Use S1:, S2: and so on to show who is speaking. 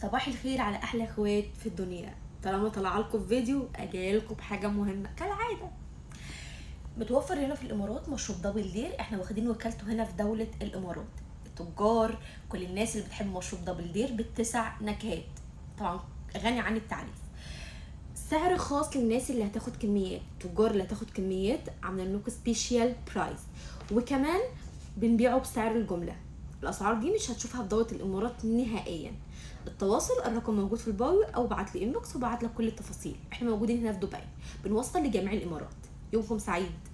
S1: صباح الخير على احلى اخوات في الدنيا طالما طلع لكم فيديو اجي لكم بحاجه مهمه كالعاده متوفر هنا في الامارات مشروب دبل دير احنا واخدين وكالته هنا في دوله الامارات التجار كل الناس اللي بتحب مشروب دبل دير بالتسع نكهات طبعا غني عن التعريف سعر خاص للناس اللي هتاخد كميات التجار اللي هتاخد كميات عاملين لكم سبيشال برايس وكمان بنبيعه بسعر الجمله الاسعار دي مش هتشوفها في دوله الامارات نهائيا التواصل الرقم موجود في البايو او بعت لي انبوكس وبعت لك كل التفاصيل احنا موجودين هنا في دبي بنوصل لجميع الامارات يومكم سعيد